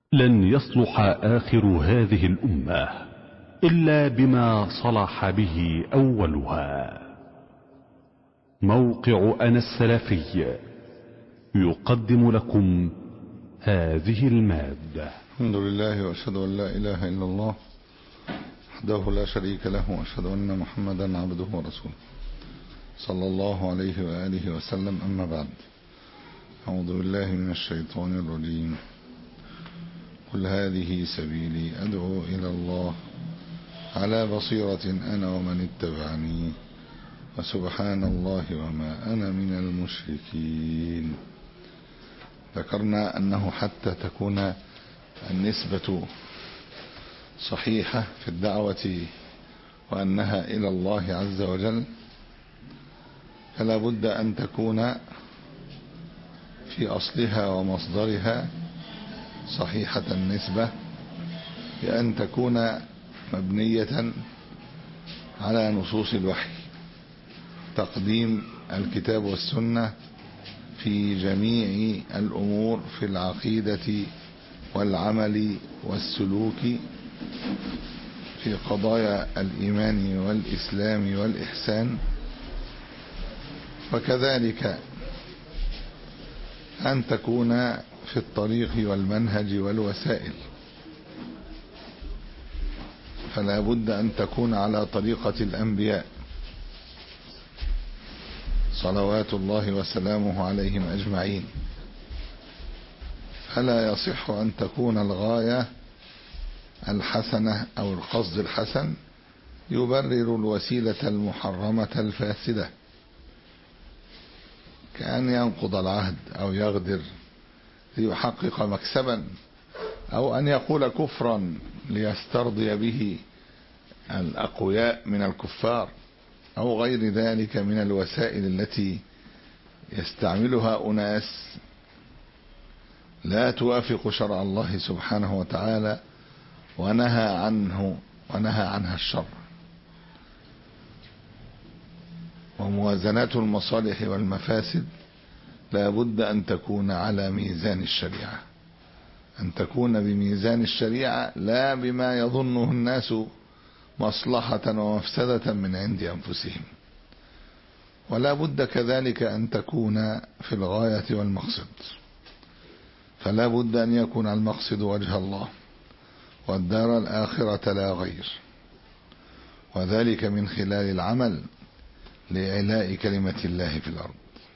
لن يصلح آخر هذه الأمة إلا بما صلح به أولها موقع أنا السلفي يقدم لكم هذه المادة الحمد لله وأشهد أن لا إله إلا الله وحده لا شريك له وأشهد أن محمدا عبده ورسوله صلى الله عليه وآله وسلم أما بعد أعوذ بالله من الشيطان الرجيم قل هذه سبيلي أدعو إلى الله على بصيرة أنا ومن اتبعني وسبحان الله وما أنا من المشركين ذكرنا أنه حتى تكون النسبة صحيحة في الدعوة وأنها إلى الله عز وجل فلا بد أن تكون في أصلها ومصدرها صحيحة النسبة بأن تكون مبنية على نصوص الوحي تقديم الكتاب والسنة في جميع الأمور في العقيدة والعمل والسلوك في قضايا الإيمان والإسلام والإحسان وكذلك أن تكون في الطريق والمنهج والوسائل فلا بد أن تكون على طريقة الأنبياء صلوات الله وسلامه عليهم أجمعين فلا يصح أن تكون الغاية الحسنة أو القصد الحسن يبرر الوسيلة المحرمة الفاسدة كأن ينقض العهد أو يغدر ليحقق مكسبا أو أن يقول كفرا ليسترضي به الأقوياء من الكفار أو غير ذلك من الوسائل التي يستعملها أناس لا توافق شرع الله سبحانه وتعالى ونهى عنه ونهى عنها الشر وموازنات المصالح والمفاسد لا بد أن تكون على ميزان الشريعة أن تكون بميزان الشريعة لا بما يظنه الناس مصلحة ومفسدة من عند أنفسهم ولا بد كذلك أن تكون في الغاية والمقصد فلا بد أن يكون المقصد وجه الله والدار الآخرة لا غير وذلك من خلال العمل لإعلاء كلمة الله في الأرض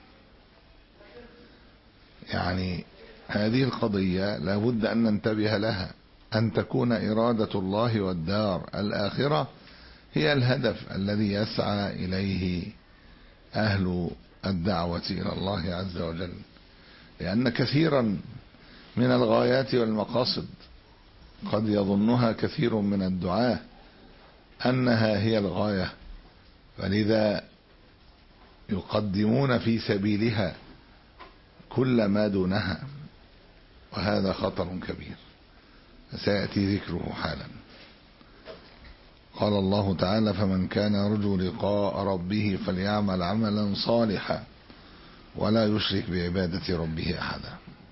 يعني هذه القضية لا بد أن ننتبه لها أن تكون إرادة الله والدار الآخرة هي الهدف الذي يسعى إليه أهل الدعوة إلى الله عز وجل لأن كثيرا من الغايات والمقاصد قد يظنها كثير من الدعاة أنها هي الغاية فلذا يقدمون في سبيلها كل ما دونها وهذا خطر كبير سيأتي ذكره حالا قال الله تعالى فمن كان يرجو لقاء ربه فليعمل عملا صالحا ولا يشرك بعبادة ربه أحدا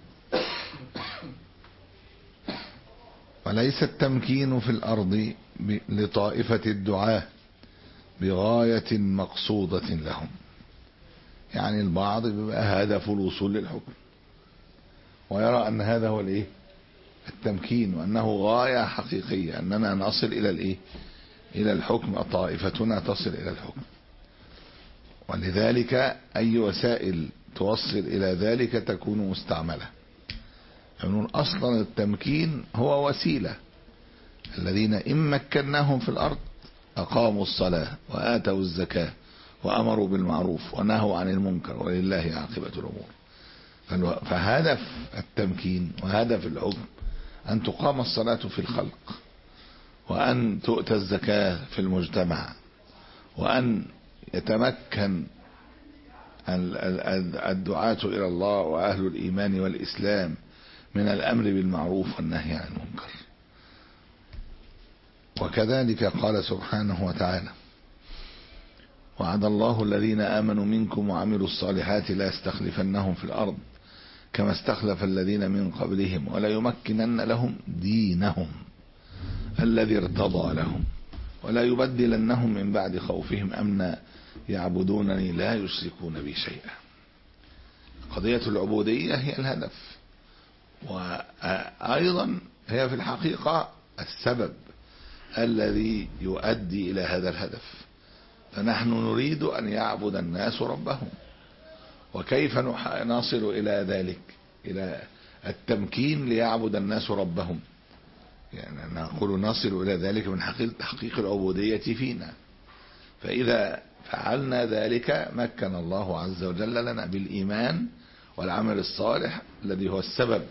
وليس التمكين في الأرض لطائفة الدعاة بغاية مقصودة لهم يعني البعض بيبقى هدف الوصول للحكم ويرى أن هذا هو الإيه التمكين وأنه غاية حقيقية أننا نصل إلى الإيه إلى الحكم طائفتنا تصل إلى الحكم ولذلك أي وسائل توصل إلى ذلك تكون مستعملة فنقول أصلا التمكين هو وسيلة الذين إن مكناهم في الأرض أقاموا الصلاة وآتوا الزكاة وأمروا بالمعروف ونهوا عن المنكر ولله عاقبة الأمور فهدف التمكين وهدف الحكم أن تقام الصلاة في الخلق وأن تؤتى الزكاة في المجتمع وأن يتمكن الدعاة إلى الله وأهل الإيمان والإسلام من الأمر بالمعروف والنهي عن المنكر وكذلك قال سبحانه وتعالى وعد الله الذين آمنوا منكم وعملوا الصالحات لا يستخلفنهم في الأرض كما استخلف الذين من قبلهم ولا يمكنن لهم دينهم الذي ارتضى لهم ولا يبدلنهم من بعد خوفهم أمنا يعبدونني لا يشركون بي شيئا قضية العبودية هي الهدف وأيضا هي في الحقيقة السبب الذي يؤدي إلى هذا الهدف فنحن نريد أن يعبد الناس ربهم وكيف نصل إلى ذلك إلى التمكين ليعبد الناس ربهم يعني نقول نصل إلى ذلك من حقيقة تحقيق العبودية فينا فإذا فعلنا ذلك مكن الله عز وجل لنا بالإيمان والعمل الصالح الذي هو السبب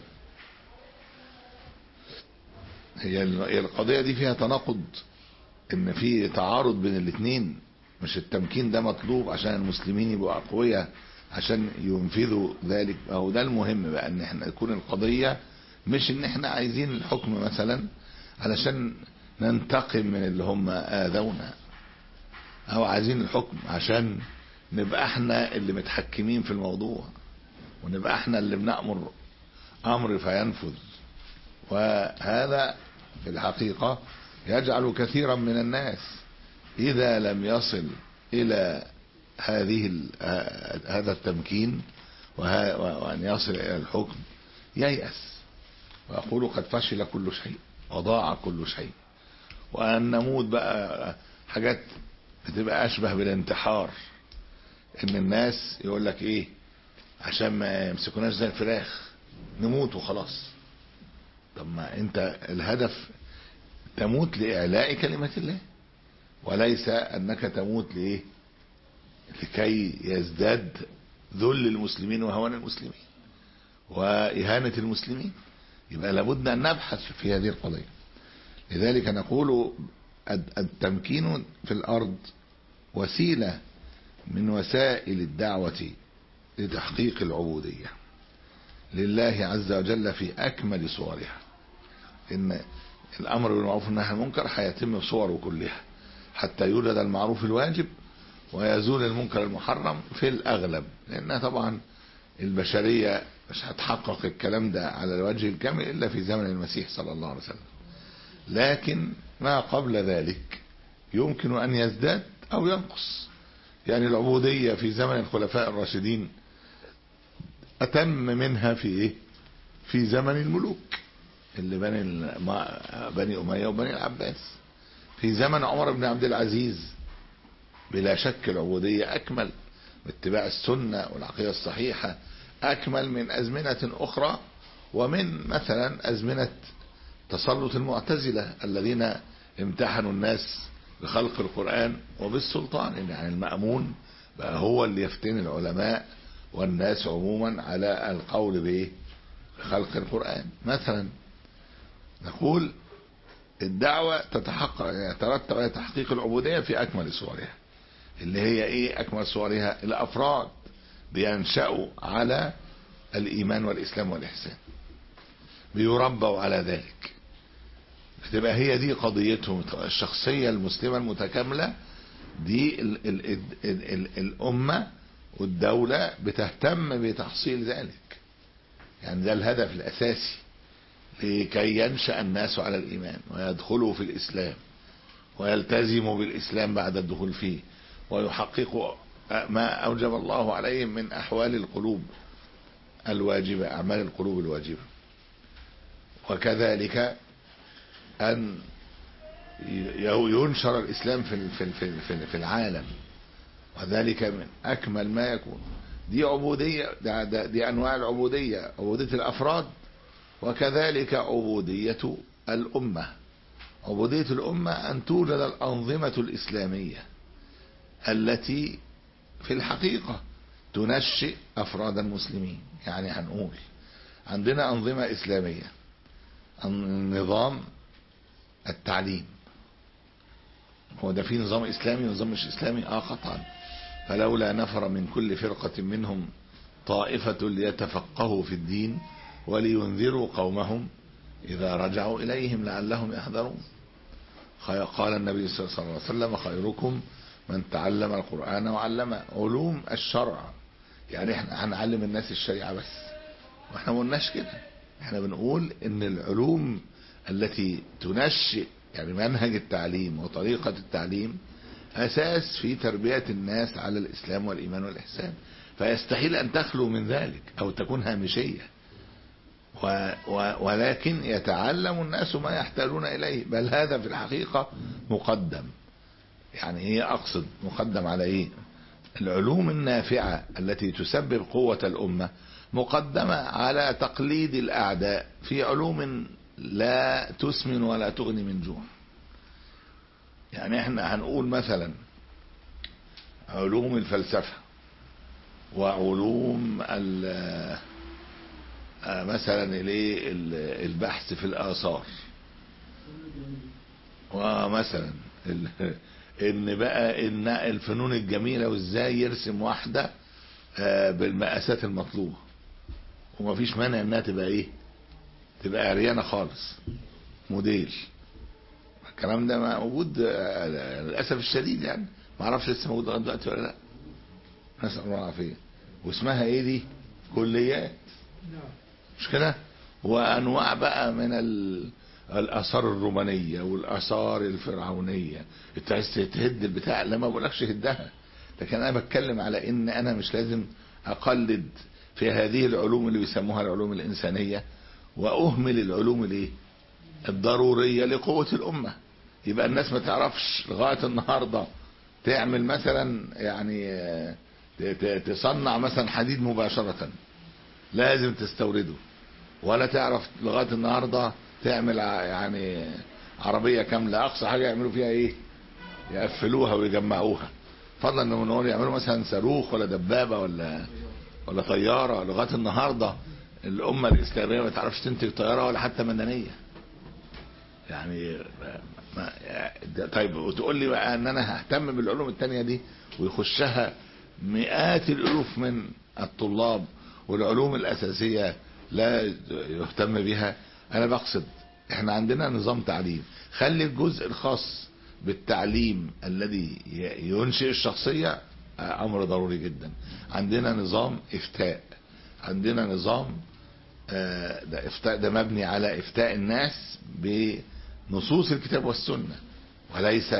هي القضية دي فيها تناقض ان في تعارض بين الاثنين مش التمكين ده مطلوب عشان المسلمين يبقوا اقوياء عشان ينفذوا ذلك اهو ده المهم بقى ان احنا تكون القضية مش ان احنا عايزين الحكم مثلا علشان ننتقم من اللي هم اذونا او عايزين الحكم عشان نبقى احنا اللي متحكمين في الموضوع ونبقى احنا اللي بنأمر امر فينفذ وهذا في الحقيقة يجعل كثيرا من الناس إذا لم يصل إلى هذه هذا التمكين وأن يصل إلى الحكم ييأس ويقول قد فشل كل شيء وضاع كل شيء وأن نموت بقى حاجات بتبقى أشبه بالانتحار إن الناس يقول لك إيه عشان ما يمسكوناش زي الفراخ نموت وخلاص طب ما انت الهدف تموت لإعلاء كلمة الله وليس أنك تموت لإيه لكي يزداد ذل المسلمين وهوان المسلمين وإهانة المسلمين يبقى لابد أن نبحث في هذه القضية لذلك نقول التمكين في الأرض وسيلة من وسائل الدعوة لتحقيق العبودية لله عز وجل في أكمل صورها إن الأمر بالمعروف والنهي عن المنكر هيتم بصوره كلها حتى يولد المعروف الواجب ويزول المنكر المحرم في الأغلب لأن طبعا البشرية مش هتحقق الكلام ده على الوجه الكامل إلا في زمن المسيح صلى الله عليه وسلم لكن ما قبل ذلك يمكن أن يزداد أو ينقص يعني العبودية في زمن الخلفاء الراشدين أتم منها في إيه في زمن الملوك اللي بني بني أمية وبني العباس في زمن عمر بن عبد العزيز بلا شك العبودية أكمل باتباع السنة والعقيدة الصحيحة أكمل من أزمنة أخرى ومن مثلا أزمنة تسلط المعتزلة الذين امتحنوا الناس بخلق القرآن وبالسلطان يعني المأمون بقى هو اللي يفتن العلماء والناس عموما على القول بايه بخلق القرآن مثلا نقول الدعوة تتحقق يترتب على تحقيق العبودية في أكمل صورها اللي هي إيه أكمل صورها الأفراد بينشأوا على الإيمان والإسلام والإحسان بيربوا على ذلك بتبقى هي دي قضيتهم الشخصية المسلمة المتكاملة دي ال ال ال ال ال الأمة والدولة بتهتم بتحصيل ذلك يعني ده الهدف الأساسي لكي ينشأ الناس على الإيمان ويدخلوا في الإسلام ويلتزموا بالإسلام بعد الدخول فيه ويحققوا ما أوجب الله عليهم من أحوال القلوب الواجبة أعمال القلوب الواجبة وكذلك أن ينشر الإسلام في في في في العالم وذلك من أكمل ما يكون دي عبودية دي أنواع العبودية عبودية الأفراد وكذلك عبودية الأمة عبودية الأمة أن توجد الأنظمة الإسلامية التي في الحقيقة تنشئ أفراد المسلمين يعني هنقول عندنا أنظمة إسلامية النظام التعليم هو ده في نظام إسلامي ونظام مش إسلامي آه قطعا فلولا نفر من كل فرقة منهم طائفة ليتفقهوا في الدين ولينذروا قومهم إذا رجعوا إليهم لعلهم يحذرون قال النبي صلى الله عليه وسلم خيركم من تعلم القرآن وعلمه علوم الشرع يعني احنا هنعلم الناس الشريعة بس واحنا ما قلناش كده احنا بنقول ان العلوم التي تنشئ يعني منهج التعليم وطريقة التعليم أساس في تربية الناس على الإسلام والإيمان والإحسان فيستحيل أن تخلو من ذلك أو تكون هامشية و و ولكن يتعلم الناس ما يحتاجون إليه بل هذا في الحقيقة مقدم يعني ايه أقصد مقدم على إيه العلوم النافعة التي تسبب قوة الأمة مقدمة على تقليد الأعداء في علوم لا تسمن ولا تغني من جوع يعني احنا هنقول مثلا علوم الفلسفة وعلوم ال- آه مثلا الايه ال- البحث في الآثار ومثلا ال- ان بقى ان الفنون الجميلة وازاي يرسم واحدة آه، بالمقاسات المطلوبة ومفيش مانع انها تبقى ايه تبقى عريانة خالص موديل الكلام ده موجود آه، للاسف الشديد يعني ما اعرفش لسه موجود لغايه دلوقتي ولا لا نسال الله العافيه واسمها ايه دي كليات مش كده وانواع بقى من ال... الاثار الرومانيه والاثار الفرعونيه انت عايز تهد البتاع لا ما بقولكش هدها لكن انا بتكلم على ان انا مش لازم اقلد في هذه العلوم اللي بيسموها العلوم الانسانيه واهمل العلوم الايه الضروريه لقوه الامه يبقى الناس ما تعرفش لغايه النهارده تعمل مثلا يعني آه، ت- ت- تصنع مثلا حديد مباشره لازم تستورده ولا تعرف لغايه النهارده تعمل ع- يعني عربيه كامله اقصى حاجه يعملوا فيها ايه يقفلوها ويجمعوها فضلا انهم نقول يعملوا مثلا صاروخ ولا دبابه ولا ولا طياره لغايه النهارده الامه الاسلاميه ما تعرفش تنتج طياره ولا حتى مدنيه يعني ما ده- طيب وتقول لي بقى ان انا ههتم بالعلوم التانية دي ويخشها مئات الالوف من الطلاب والعلوم الاساسيه لا يهتم بها انا بقصد احنا عندنا نظام تعليم خلي الجزء الخاص بالتعليم الذي ي- ينشئ الشخصيه آه، امر ضروري جدا عندنا نظام افتاء عندنا نظام آه، ده افتاء ده مبني على افتاء الناس بنصوص الكتاب والسنه وليس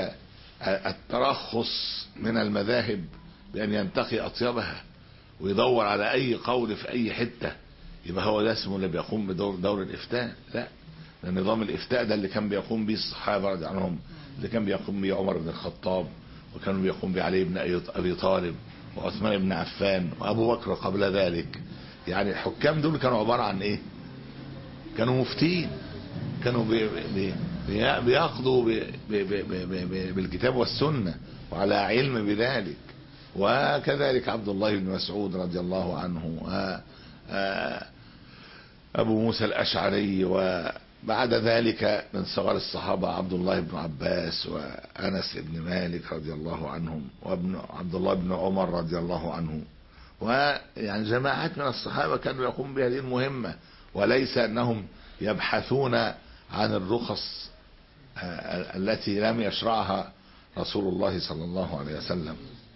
الترخص من المذاهب بان ينتقي اطيبها ويدور على اي قول في اي حته يبقى هو ده اسمه اللي بيقوم بدور دور الافتاء لا ده نظام الافتاء ده اللي كان بيقوم به الصحابه رضي الله عنهم اللي كان بيقوم به عمر بن الخطاب وكانوا بيقوم به علي بن أي- ابي طالب وعثمان بن عفان وابو بكر قبل ذلك يعني الحكام دول كانوا عباره عن ايه كانوا مفتين كانوا بي بي بي بياخدوا بي بي بي بي بي بي بالكتاب والسنة وعلى علم بذلك وكذلك عبد الله بن مسعود رضي الله عنه و آه، أبو موسى الأشعري وبعد ذلك من صغار الصحابة عبد الله بن عباس وأنس بن مالك رضي الله عنهم وابن عبد الله بن عمر رضي الله عنه ويعني جماعات من الصحابة كانوا يقومون بهذه المهمة وليس أنهم يبحثون عن الرخص آه، التي لم يشرعها رسول الله صلى الله عليه وسلم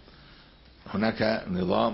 هناك نظام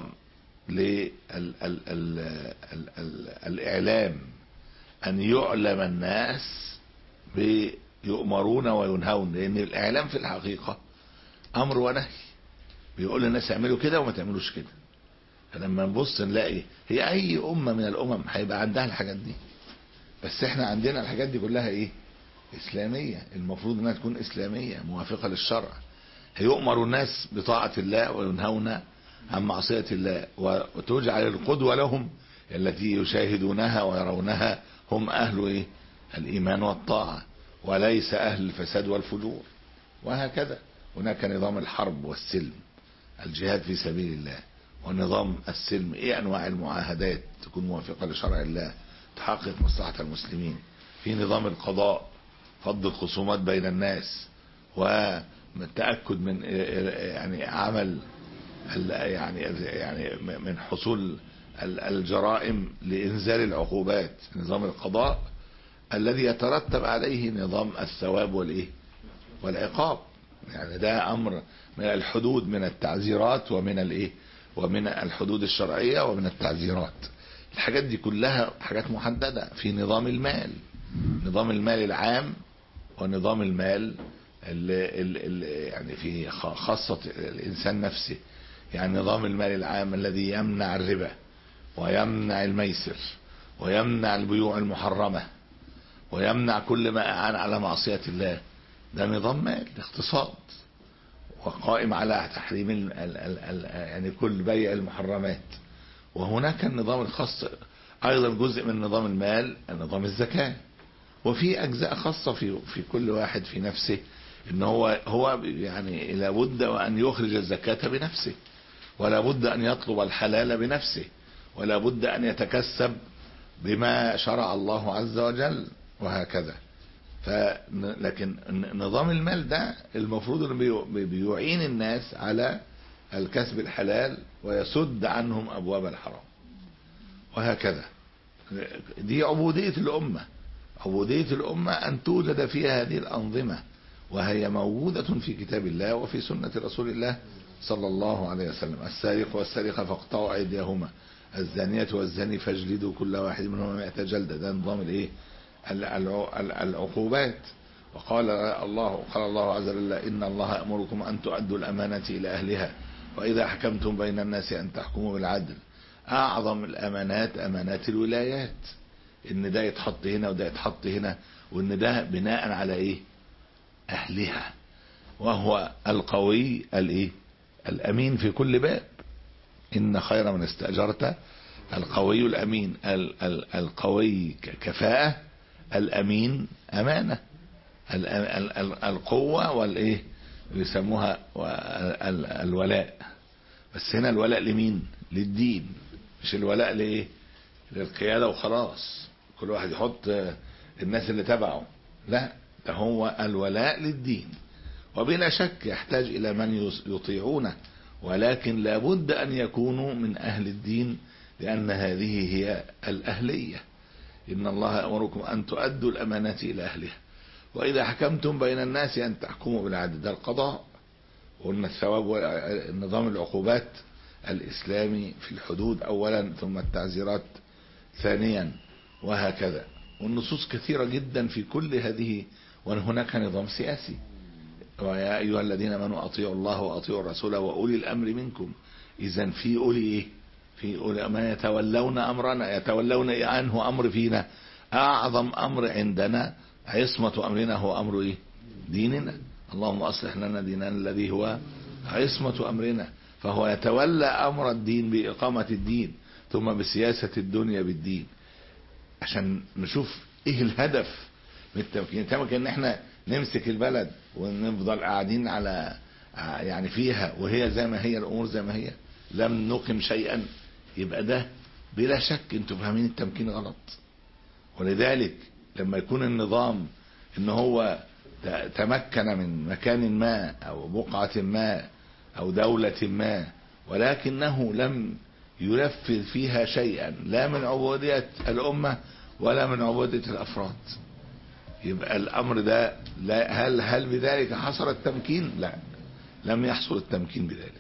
للإعلام أن يعلم الناس بيؤمرون وينهون لأن الإعلام في الحقيقة أمر ونهي بيقول للناس اعملوا كده وما تعملوش كده فلما نبص نلاقي هي أي أمة من الأمم هيبقى عندها الحاجات دي بس احنا عندنا الحاجات دي كلها ايه اسلامية المفروض انها تكون اسلامية موافقة للشرع هيؤمر الناس بطاعة الله وينهون عن معصية الله وتجعل القدوة لهم التي يشاهدونها ويرونها هم اهل ايه الايمان والطاعة وليس اهل الفساد والفجور وهكذا هناك نظام الحرب والسلم الجهاد في سبيل الله ونظام السلم ايه انواع المعاهدات تكون موافقة لشرع الله تحقق مصلحة المسلمين في نظام القضاء فض الخصومات بين الناس والتأكد من يعني عمل ال- يعني يعني من حصول ال- الجرائم لإنزال العقوبات نظام القضاء الذي يترتب عليه نظام الثواب والإيه والعقاب يعني ده أمر من الحدود من التعزيرات ومن الإيه ومن الحدود الشرعية ومن التعزيرات الحاجات دي كلها حاجات محددة في نظام المال نظام المال العام ونظام المال اللي اللي يعني في خاصة الإنسان نفسه يعني نظام المال العام الذي يمنع الربا ويمنع الميسر ويمنع البيوع المحرمة ويمنع كل ما أعان على معصية الله ده نظام مال اقتصاد وقائم على تحريم ال ال ال ال يعني كل بيع المحرمات وهناك النظام الخاص أيضا جزء من نظام المال نظام الزكاة وفي أجزاء خاصة في في كل واحد في نفسه إن هو هو يعني لابد أن يخرج الزكاة بنفسه ولا بد أن يطلب الحلال بنفسه ولا بد أن يتكسب بما شرع الله عز وجل وهكذا ف لكن نظام المال ده المفروض انه بيعين الناس على الكسب الحلال ويسد عنهم ابواب الحرام وهكذا دي عبودية الأمة عبودية الأمة أن توجد فيها هذه الأنظمة وهي موجودة في كتاب الله وفي سنة رسول الله صلى الله عليه وسلم السارق والسارقة فاقطعوا أيديهما الزانية والزاني فاجلدوا كل واحد منهما مئة جلدة ده نظام الايه العقوبات وقال الله قال الله عز وجل إن الله يأمركم أن تؤدوا الأمانة إلى أهلها وإذا حكمتم بين الناس أن تحكموا بالعدل أعظم الأمانات أمانات الولايات إن ده يتحط هنا وده يتحط هنا وإن ده بناء على إيه أهلها وهو القوي الإيه الأمين في كل باب إن خير من استأجرت القوي الأمين ال ال القوي كفاءة الأمين أمانة ال ال ال القوة والإيه بيسموها الولاء بس هنا الولاء لمين للدين مش الولاء لإيه للقيادة وخلاص كل واحد يحط الناس اللي تبعه لا ده هو الولاء للدين وبلا شك يحتاج إلى من يطيعونه ولكن لابد أن يكونوا من أهل الدين لأن هذه هي الأهلية إن الله يأمركم أن تؤدوا الأمانات إلى أهلها وإذا حكمتم بين الناس أن تحكموا بالعدل ده القضاء قلنا الثواب نظام العقوبات الإسلامي في الحدود أولا ثم التعزيرات ثانيا وهكذا والنصوص كثيرة جدا في كل هذه وهناك نظام سياسي ويا أيها الذين آمنوا أطيعوا الله وأطيعوا الرسول وأولي الأمر منكم إذا في أولي إيه في أولي ما يتولون أمرنا يتولون عنه أمر فينا أعظم أمر عندنا عصمة أمرنا هو أمر إيه ديننا اللهم أصلح لنا ديننا الذي هو عصمة أمرنا فهو يتولى أمر الدين بإقامة الدين ثم بسياسة الدنيا بالدين عشان نشوف إيه الهدف من التمكين التمكين إن إحنا نمسك البلد ونفضل قاعدين على يعني فيها وهي زي ما هي الأمور زي ما هي لم نقم شيئا يبقى ده بلا شك انتوا فاهمين التمكين غلط ولذلك لما يكون النظام ان هو تمكن من مكان ما او بقعة ما او دولة ما ولكنه لم ينفذ فيها شيئا لا من عبودية الأمة ولا من عبودية الأفراد يبقى الأمر ده لا هل هل بذلك حصل التمكين؟ لا لم يحصل التمكين بذلك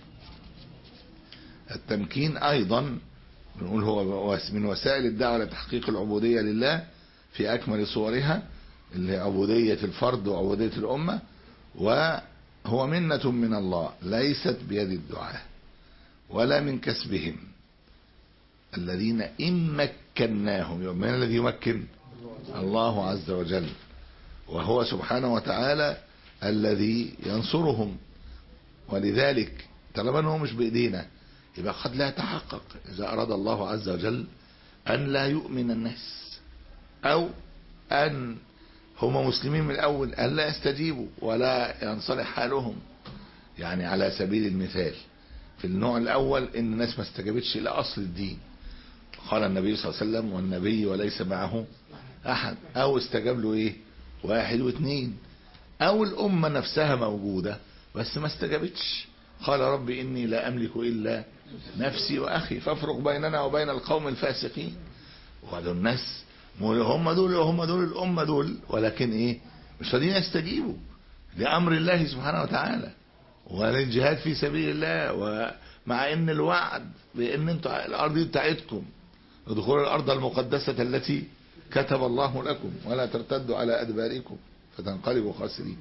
التمكين أيضا بنقول هو من وسائل الدعوة لتحقيق العبودية لله في أكمل صورها اللي هي عبودية الفرد وعبودية الأمة وهو منة من الله ليست بيد الدعاء ولا من كسبهم الذين إن مكناهم من الذي يمكن الله عز وجل وهو سبحانه وتعالى الذي ينصرهم ولذلك طالما انه مش بايدينا يبقى قد لا يتحقق اذا اراد الله عز وجل ان لا يؤمن الناس او ان هم مسلمين من الاول ان لا يستجيبوا ولا ينصلح حالهم يعني على سبيل المثال في النوع الاول ان الناس ما استجابتش الى اصل الدين قال النبي صلى الله عليه وسلم والنبي وليس معه احد او استجاب له ايه واحد واثنين او الامه نفسها موجوده بس ما استجابتش قال رب اني لا املك الا نفسي واخي فافرق بيننا وبين القوم الفاسقين وهذول الناس هم دول هم دول الامه دول ولكن ايه مش راضيين يستجيبوا لامر الله سبحانه وتعالى وللجهاد في سبيل الله ومع ان الوعد بان انتوا الارض دي بتاعتكم ادخلوا الأرض المقدسة التي كتب الله لكم ولا ترتدوا على أدباركم فتنقلبوا خاسرين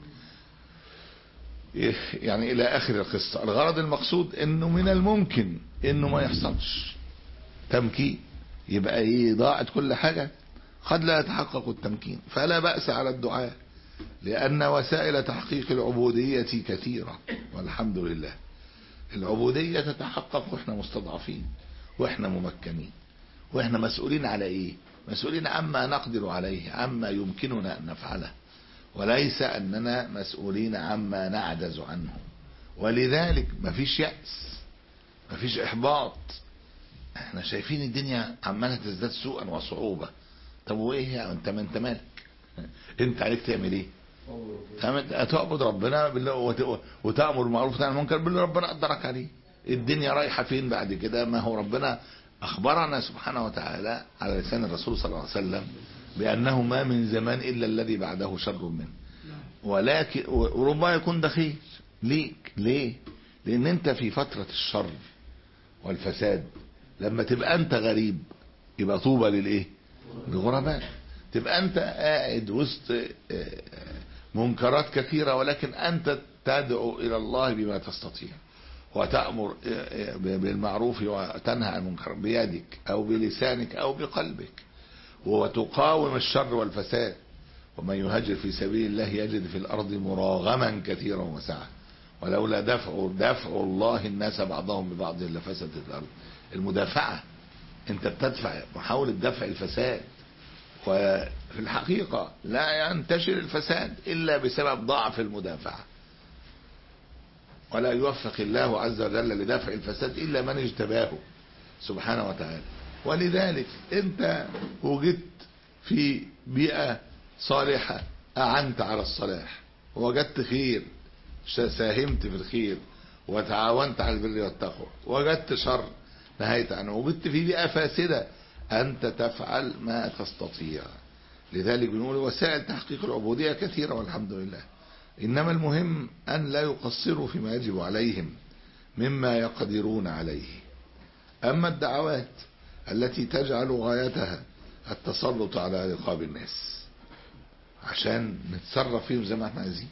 يعني إلى آخر القصة الغرض المقصود إنه من الممكن إنه ما يحصلش تمكين يبقى إيه ضاعت كل حاجة قد لا يتحقق التمكين فلا بأس على الدعاء لأن وسائل تحقيق العبودية كثيرة والحمد لله العبودية تتحقق واحنا مستضعفين واحنا ممكنين واحنا مسؤولين على ايه مسؤولين عما نقدر عليه عما يمكننا ان نفعله وليس اننا مسؤولين عما نعجز عنه ولذلك مفيش يأس مفيش احباط احنا شايفين الدنيا عمالة تزداد سوءا وصعوبة طب وايه يعني انت ما انت مالك انت عليك تعمل ايه تعبد ربنا بالله وتأمر بالمعروف وتنهى عن المنكر باللي ربنا قدرك عليه الدنيا رايحة فين بعد كده ما هو ربنا أخبرنا سبحانه وتعالى على لسان الرسول صلى الله عليه وسلم بأنه ما من زمان إلا الذي بعده شر منه ولكن وربما يكون دخيل ليك ليه لأن أنت في فترة الشر والفساد لما تبقى أنت غريب يبقى طوبى للإيه للغرباء تبقى أنت قاعد وسط منكرات كثيرة ولكن أنت تدعو إلى الله بما تستطيع وتأمر بالمعروف وتنهى عن المنكر بيدك أو بلسانك أو بقلبك وتقاوم الشر والفساد ومن يهاجر في سبيل الله يجد في الأرض مراغما كثيرا وسعة ولولا دفع دفع الله الناس بعضهم ببعض لفسدت الأرض المدافعة أنت بتدفع محاولة دفع الفساد وفي الحقيقة لا ينتشر الفساد إلا بسبب ضعف المدافعة ولا يوفق الله عز وجل لدفع الفساد إلا من اجتباه سبحانه وتعالى ولذلك أنت وجدت في بيئة صالحة أعنت على الصلاح وجدت خير ساهمت في الخير وتعاونت على البر والتقوى وجدت شر نهيت عنه وجدت في بيئة فاسدة أنت تفعل ما تستطيع لذلك بنقول وسائل تحقيق العبودية كثيرة والحمد لله إنما المهم أن لا يقصروا فيما يجب عليهم مما يقدرون عليه أما الدعوات التي تجعل غايتها التسلط على رقاب الناس عشان نتصرف فيهم زي ما احنا عايزين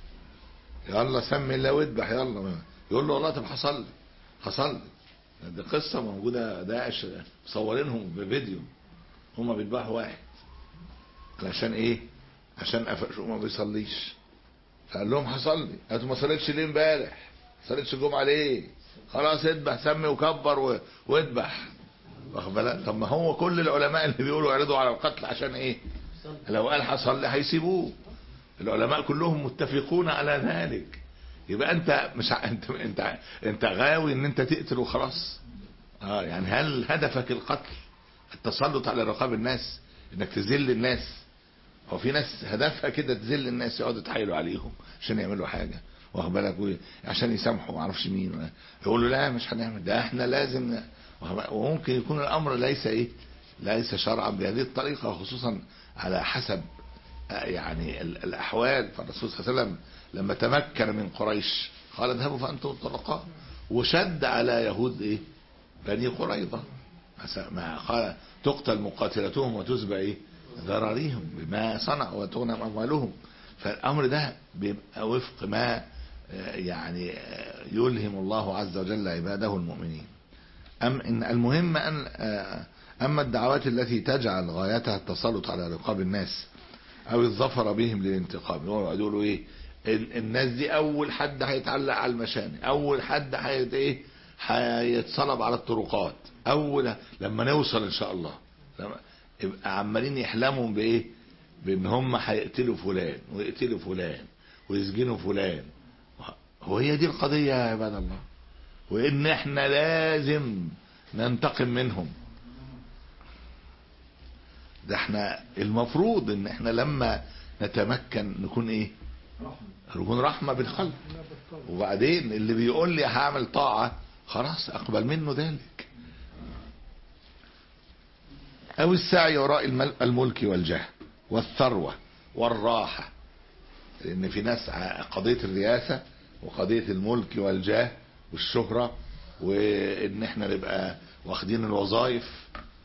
يلا سمي الله واذبح يلا يقول له والله طب حصل لي حصل لي دي قصة موجودة داعش مصورينهم بفيديو هما بيذبحوا واحد علشان ايه عشان قفشوه ما بيصليش فقال لهم حصل لي انتوا ما صليتش ليه امبارح ما صليتش الجمعه ليه خلاص اذبح سمي وكبر و... واذبح واخد بالك طب ما هو كل العلماء اللي بيقولوا يعرضوا على القتل عشان ايه لو قال حصل لي هيسيبوه العلماء كلهم متفقون على ذلك يبقى انت مش ع... انت انت انت غاوي ان انت تقتل وخلاص اه يعني هل هدفك القتل التسلط على رقاب الناس انك تذل الناس هو في ناس هدفها كده تذل الناس يقعدوا يتحايلوا عليهم عشان يعملوا حاجه واخد بالك عشان يسامحوا ما اعرفش مين يقولوا لا مش هنعمل ده احنا لازم وممكن يكون الامر ليس ايه ليس شرعا بهذه الطريقه وخصوصا على حسب يعني الاحوال فالرسول صلى الله عليه وسلم لما تمكن من قريش قال اذهبوا فانتم الطلقاء وشد على يهود ايه بني قريظه ما قال تقتل مقاتلتهم وتسبى ايه ذراريهم بما صنعوا وتغنم اموالهم فالامر ده بيبقى وفق ما يعني يلهم الله عز وجل عباده المؤمنين أم إن المهم أن أما الدعوات التي تجعل غايتها التسلط على رقاب الناس أو الظفر بهم للانتقام يقولوا إيه الناس دي أول حد هيتعلق على المشاني أول حد هيت إيه هيتصلب على الطرقات أول لما نوصل إن شاء الله لما يبقى عمالين يحلموا بايه بان هم هيقتلوا فلان ويقتلوا فلان ويسجنوا فلان هو هي دي القضية يا عباد الله وان احنا لازم ننتقم منهم ده احنا المفروض ان احنا لما نتمكن نكون ايه نكون رحمة بالخلق وبعدين اللي بيقول لي هعمل طاعة خلاص اقبل منه ذلك أو السعي وراء الملك والجاه والثروة والراحة لأن في ناس قضية الرئاسة وقضية الملك والجاه والشهرة وإن احنا نبقى واخدين الوظائف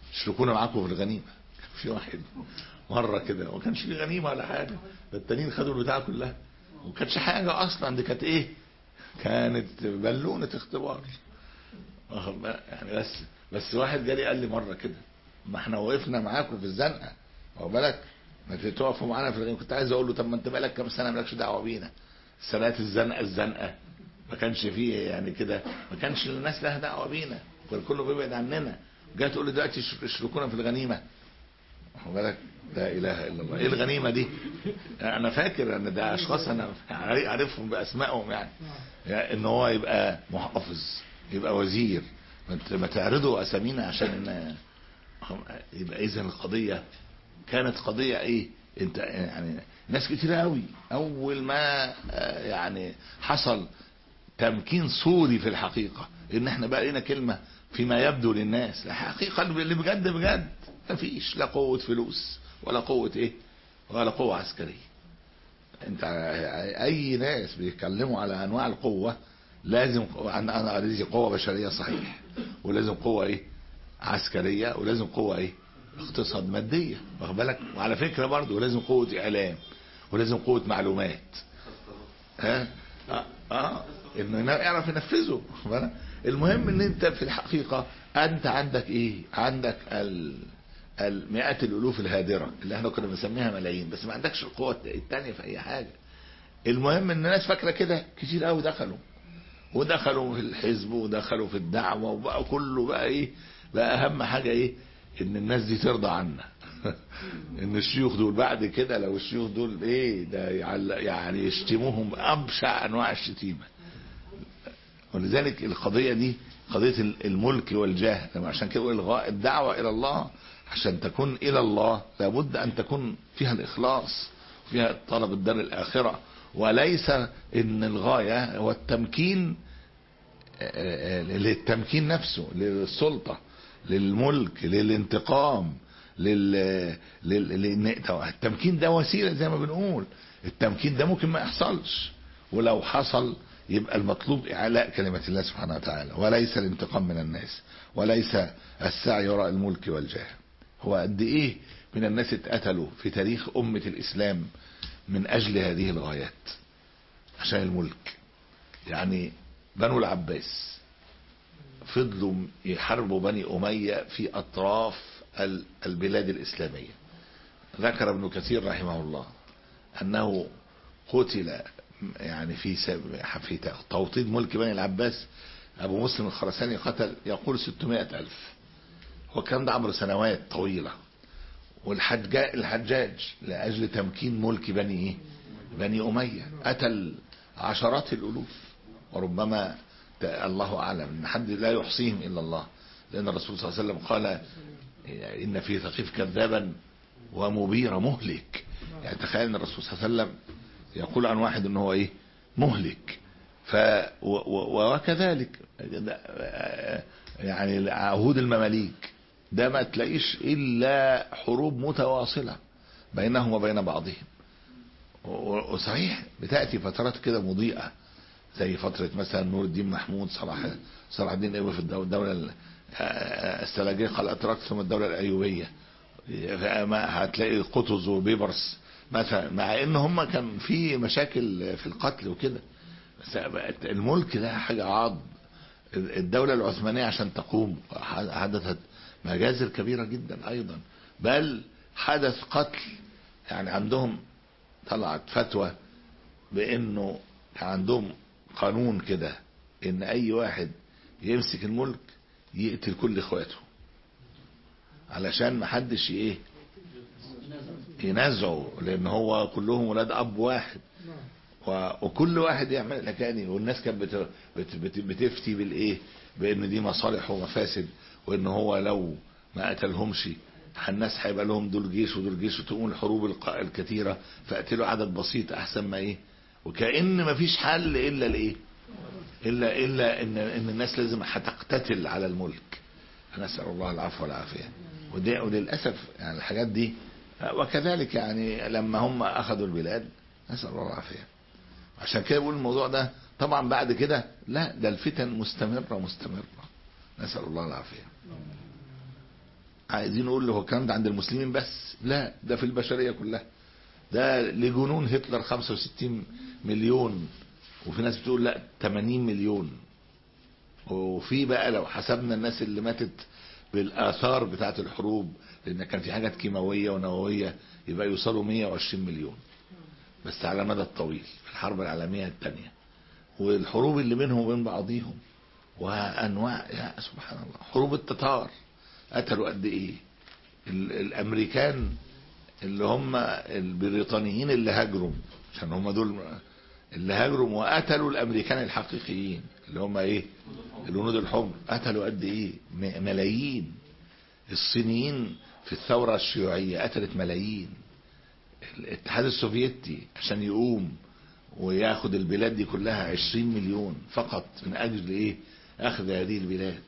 يشركونا معاكم في الغنيمة كان في واحد مرة كده وما كانش في غنيمة ولا حاجة ده التانيين خدوا البتاع كلها وما كانتش حاجة أصلا دي كانت إيه كانت بالونة اختبار واخد بالك؟ يعني بس بس واحد جالي قال لي مرة كده ما احنا وقفنا معاكم في الزنقة واخد بالك ما تقفوا معانا في الغنيمة كنت عايز اقول له طب ما انت بقالك كام سنة مالكش دعوة بينا سنوات الزنقة الزنقة ما كانش فيه يعني كده ما كانش الناس لها دعوة بينا كان كله بيبعد عننا جاي تقول لي دلوقتي يشركونا في الغنيمة واخد بالك لا اله الا الله ايه الغنيمه دي انا فاكر ان ده اشخاص انا عارفهم باسمائهم يعني, يعني ان هو يبقى محافظ يبقى وزير ما تعرضوا اسامينا عشان يبقى اذا القضيه كانت قضيه ايه انت يعني ناس كتير قوي اول ما يعني حصل تمكين صوري في الحقيقه ان احنا بقى لنا كلمه فيما يبدو للناس الحقيقه اللي بجد بجد مفيش لا قوة فلوس ولا قوة ايه ولا قوة عسكرية انت اي ناس بيتكلموا على انواع القوة لازم انا لازم قوة بشرية صحيح ولازم قوة ايه عسكرية ولازم قوة ايه اقتصاد مادية واخد بالك وعلى فكرة برضه ولازم قوة اعلام ولازم قوة معلومات ها اه, آه. انه يعرف ينفذه المهم ان انت في الحقيقة انت عندك ايه عندك ال المئات الالوف الهادره اللي احنا كنا بنسميها ملايين بس ما عندكش القوه الثانيه في اي حاجه المهم ان الناس فاكره كده كتير قوي دخلوا ودخلوا في الحزب ودخلوا في الدعوه وبقى كله بقى ايه بقى اهم حاجه ايه ان الناس دي ترضى عنا ان الشيوخ دول بعد كده لو الشيوخ دول ايه ده يعني يشتموهم بابشع انواع الشتيمه ولذلك القضيه دي قضيه الملك والجاه عشان كده الغاء الدعوه الى الله عشان تكون إلى الله لابد أن تكون فيها الإخلاص فيها طلب الدار الآخرة وليس إن الغاية هو التمكين للتمكين نفسه للسلطة للملك للانتقام لل... لل... التمكين ده وسيلة زي ما بنقول التمكين ده ممكن ما يحصلش ولو حصل يبقى المطلوب إعلاء كلمة الله سبحانه وتعالى وليس الانتقام من الناس وليس السعي وراء الملك والجاه هو قد ايه من الناس اتقتلوا في تاريخ أمة الإسلام من أجل هذه الغايات عشان الملك يعني بنو العباس فضلوا يحاربوا بني أمية في أطراف البلاد الإسلامية ذكر ابن كثير رحمه الله أنه قتل يعني في في توطيد ملك بني العباس أبو مسلم الخرساني قتل يقول 600 ألف والكلام ده عبر سنوات طويلة والحجاج الحجاج لأجل تمكين ملك بني إيه؟ بني أمية قتل عشرات الألوف وربما الله أعلم إن حد لا يحصيهم إلا الله لأن الرسول صلى الله عليه وسلم قال إن في ثقيف كذابا ومبير مهلك يعني تخيل أن الرسول صلى الله عليه وسلم يقول عن واحد أنه هو إيه مهلك ف وكذلك يعني عهود المماليك ده ما تلاقيش الا حروب متواصله بينهم وبين بعضهم وصحيح بتاتي فترات كده مضيئه زي فتره مثلا نور الدين محمود صلاح صلاح الدين الايوبي في الدوله السلاجقه الاتراك ثم الدوله الايوبيه هتلاقي قطز وبيبرس مثلا مع ان هم كان في مشاكل في القتل وكده بس الملك ده حاجه عض الدولة العثمانية عشان تقوم حدثت مجازر كبيرة جدا أيضا بل حدث قتل يعني عندهم طلعت فتوى بأنه كان عندهم قانون كده إن أي واحد يمسك الملك يقتل كل إخواته علشان ما حدش إيه ينازعوا لأن هو كلهم ولاد أب واحد وكل واحد يعمل لكاني والناس كانت بت بت بت بتفتي بالايه بان دي مصالح ومفاسد وان هو لو ما قتلهمش الناس هيبقى لهم دول جيش ودول جيش وتقوم الحروب الكثيره فاقتلوا عدد بسيط احسن ما ايه وكأن ما فيش حل الا الايه الا الا ان ان الناس لازم هتقتتل على الملك نسال الله العفو والعافيه ودي وللاسف يعني الحاجات دي وكذلك يعني لما هم اخذوا البلاد نسال الله العافيه عشان كده بقول الموضوع ده طبعا بعد كده لا ده الفتن مستمرة مستمرة نسأل الله العافية عايزين نقول له هو الكلام ده عند المسلمين بس لا ده في البشرية كلها ده لجنون هتلر 65 مليون وفي ناس بتقول لا 80 مليون وفي بقى لو حسبنا الناس اللي ماتت بالآثار بتاعة الحروب لأن كان في حاجات كيماوية ونووية يبقى يوصلوا 120 مليون بس على مدى الطويل في الحرب العالمية الثانية والحروب اللي بينهم وبين بعضيهم وأنواع يا سبحان الله حروب التتار قتلوا قد إيه ال- الأمريكان اللي هم البريطانيين اللي هاجروا عشان هم دول اللي هاجروا وقتلوا الامريكان الحقيقيين اللي هم ايه الهنود الحمر قتلوا قد ايه م- ملايين الصينيين في الثورة الشيوعية قتلت ملايين الاتحاد السوفيتي عشان يقوم وياخد البلاد دي كلها 20 مليون فقط من اجل ايه اخذ هذه البلاد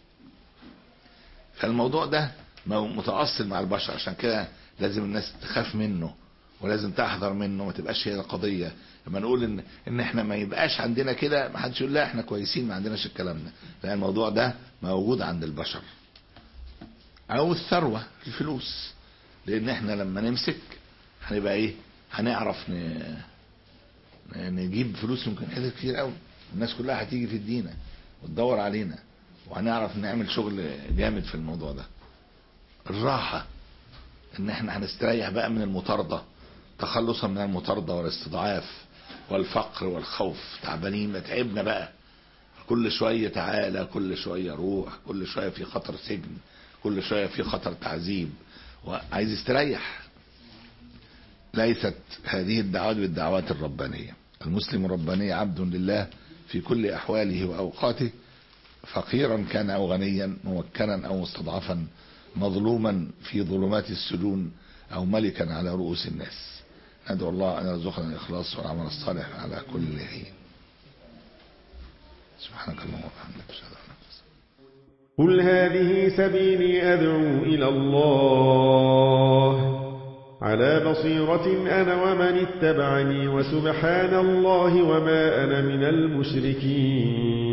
فالموضوع ده مو- متأصل مع البشر عشان كده لازم الناس تخاف منه ولازم تحذر منه ما تبقاش هي القضية لما نقول ان ان احنا ما يبقاش عندنا كده ما حدش يقول لا احنا كويسين ما عندناش الكلام ده لان الموضوع ده موجود عند البشر او الثروة الفلوس لان احنا لما نمسك هنبقى ايه هنعرف ن... نجيب فلوس ممكن حتت كتير قوي الناس كلها هتيجي في الدينا وتدور علينا وهنعرف نعمل شغل جامد في الموضوع ده الراحة ان احنا هنستريح بقى من المطاردة تخلصا من المطاردة والاستضعاف والفقر والخوف تعبانين ما تعبنا بقى كل شوية تعالى كل شوية روح كل شوية في خطر سجن كل شوية في خطر تعذيب وعايز يستريح ليست هذه الدعوات بالدعوات الربانية المسلم الرباني عبد لله في كل أحواله وأوقاته فقيرا كان أو غنيا موكلا أو مستضعفا مظلوما في ظلمات السجون أو ملكا على رؤوس الناس ندعو الله أن يرزقنا الإخلاص والعمل الصالح على كل حين سبحانك اللهم وبحمدك أشهد أن لا إله إلا أنت قل هذه سبيلي أدعو إلى الله على بصيرة أنا ومن اتبعني وسبحان الله وما أنا من المشركين